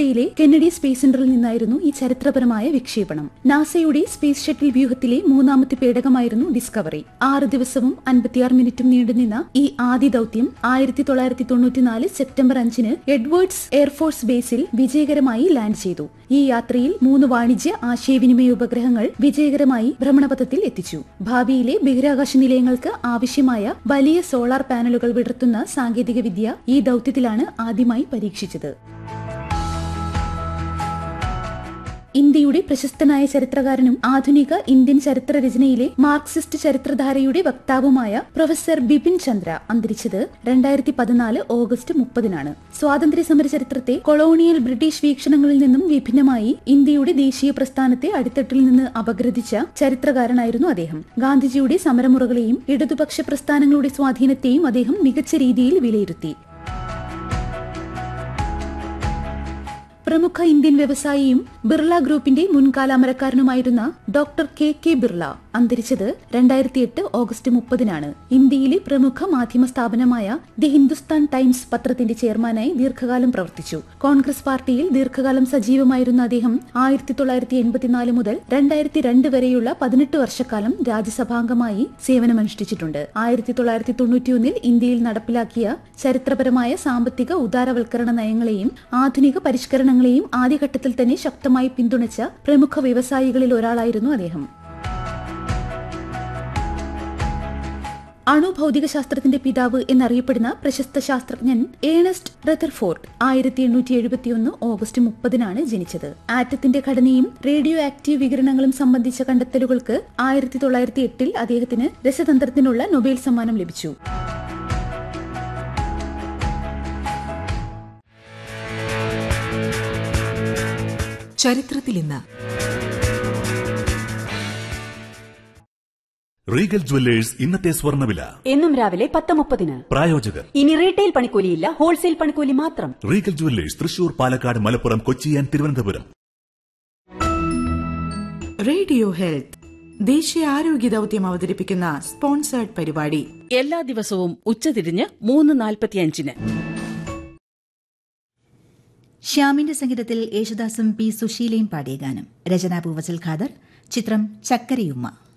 അമേരിക്കയിലെ Kennedy space സെന്ററിൽ നിന്നായിരുന്നു ഈ ചരിത്രപരമായ വിക്ഷേപണം നാസയുടെ സ്പേസ് ഷട്ടിൽ വ്യൂഹത്തിലെ മൂന്നാമത്തെ പേടകമായിരുന്നു ഡിസ്കവറി ആറ് ദിവസവും അൻപത്തിയാറ് മിനിറ്റും നീണ്ടുനിന്ന ഈ ആദ്യ ദൌത്യം ആയിരത്തി തൊള്ളായിരത്തി തൊണ്ണൂറ്റിനാല് സെപ്റ്റംബർ അഞ്ചിന് എഡ്വേർഡ്സ് എയർഫോഴ്സ് ബേസിൽ വിജയകരമായി ലാൻഡ് ചെയ്തു ഈ യാത്രയിൽ മൂന്ന് വാണിജ്യ ആശയവിനിമയ ഉപഗ്രഹങ്ങൾ വിജയകരമായി ഭ്രമണപഥത്തിൽ എത്തിച്ചു ഭാവിയിലെ ബഹിരാകാശ നിലയങ്ങൾക്ക് ആവശ്യമായ വലിയ സോളാർ പാനലുകൾ വിടർത്തുന്ന സാങ്കേതികവിദ്യ ഈ ദൌത്യത്തിലാണ് ആദ്യമായി പരീക്ഷിച്ചത് ഇന്ത്യയുടെ പ്രശസ്തനായ ചരിത്രകാരനും ആധുനിക ഇന്ത്യൻ ചരിത്ര രചനയിലെ മാർക്സിസ്റ്റ് ചരിത്രധാരയുടെ വക്താവുമായ പ്രൊഫസർ ബിപിൻ ചന്ദ്ര അന്തരിച്ചത് രണ്ടായിരത്തി പതിനാല് ഓഗസ്റ്റ് മുപ്പതിനാണ് സ്വാതന്ത്ര്യ സമര ചരിത്രത്തെ കൊളോണിയൽ ബ്രിട്ടീഷ് വീക്ഷണങ്ങളിൽ നിന്നും വിഭിന്നമായി ഇന്ത്യയുടെ ദേശീയ പ്രസ്ഥാനത്തെ അടിത്തട്ടിൽ നിന്ന് അപഗ്രഥിച്ച ചരിത്രകാരനായിരുന്നു അദ്ദേഹം ഗാന്ധിജിയുടെ സമരമുറകളെയും ഇടതുപക്ഷ പ്രസ്ഥാനങ്ങളുടെ സ്വാധീനത്തെയും അദ്ദേഹം മികച്ച രീതിയിൽ വിലയിരുത്തി പ്രമുഖ ഇന്ത്യൻ വ്യവസായിയും ബിർള ഗ്രൂപ്പിന്റെ മുൻകാല അമരക്കാരനുമായിരുന്ന ഡോക്ടർ കെ കെ ബിർള അന്തരിച്ചത് രണ്ടായിരത്തി എട്ട് ഓഗസ്റ്റ് മുപ്പതിനാണ് ഇന്ത്യയിലെ പ്രമുഖ മാധ്യമ സ്ഥാപനമായ ദി ഹിന്ദുസ്ഥാൻ ടൈംസ് പത്രത്തിന്റെ ചെയർമാനായി ദീർഘകാലം പ്രവർത്തിച്ചു കോൺഗ്രസ് പാർട്ടിയിൽ ദീർഘകാലം സജീവമായിരുന്ന അദ്ദേഹം ആയിരത്തി തൊള്ളായിരത്തി എൺപത്തിനാല് മുതൽ രണ്ടായിരത്തി രണ്ട് വരെയുള്ള പതിനെട്ട് വർഷക്കാലം രാജ്യസഭാംഗമായി സേവനമനുഷ്ഠിച്ചിട്ടുണ്ട് ആയിരത്തി തൊള്ളായിരത്തി തൊണ്ണൂറ്റിയൊന്നിൽ ഇന്ത്യയിൽ നടപ്പിലാക്കിയ ചരിത്രപരമായ സാമ്പത്തിക ഉദാരവൽക്കരണ നയങ്ങളെയും ആധുനിക പരിഷ്കരണങ്ങളെയും ആദ്യഘട്ടത്തിൽ തന്നെ ശക്തമായി പിന്തുണച്ച പ്രമുഖ വ്യവസായികളിൽ ഒരാളായിരുന്നു അദ്ദേഹം അണുഭൗതിക ശാസ്ത്രത്തിന്റെ പിതാവ് എന്നറിയപ്പെടുന്ന പ്രശസ്ത ശാസ്ത്രജ്ഞൻ ഏണസ്റ്റ് റെതർഫോർഡ് ആയിരത്തി എണ്ണൂറ്റി എഴുപത്തിയൊന്ന് ഓഗസ്റ്റ് മുപ്പതിനാണ് ജനിച്ചത് ആറ്റത്തിന്റെ ഘടനയും റേഡിയോ ആക്റ്റീവ് വികിരണങ്ങളും സംബന്ധിച്ച കണ്ടെത്തലുകൾക്ക് ആയിരത്തി തൊള്ളായിരത്തി എട്ടിൽ അദ്ദേഹത്തിന് രസതന്ത്രത്തിനുള്ള നൊബേൽ സമ്മാനം ലഭിച്ചു ചരിത്രത്തിൽ ഇന്ന് റീഗൽ ജുവല്ലേഴ്സ് ഇന്നത്തെ സ്വർണ്ണവില എന്നും രാവിലെ പത്ത് മുപ്പതിന് പ്രായോജകർ ഇനി റീറ്റെയിൽ പണിക്കൂലിയില്ല ഹോൾസെയിൽ പണിക്കൂലി മാത്രം Regal jewellers Thrissur Palakkad Malappuram Kochi and Thiruvananthapuram radio health ദേശീയ ആരോഗ്യ ദൌത്യം അവതരിപ്പിക്കുന്ന സ്പോൺസേർഡ് പരിപാടി എല്ലാ ദിവസവും ഉച്ചതിരിഞ്ഞ് മൂന്ന് നാൽപ്പത്തിയഞ്ചിന് ശ്യാമിന്റെ സംഗീതത്തിൽ യേശുദാസും പി സുശീലയും പാടിയ ഗാനം രചന പൂവച്ചൽ ഖാദർ ചിത്രം ചക്കരയുമ്മ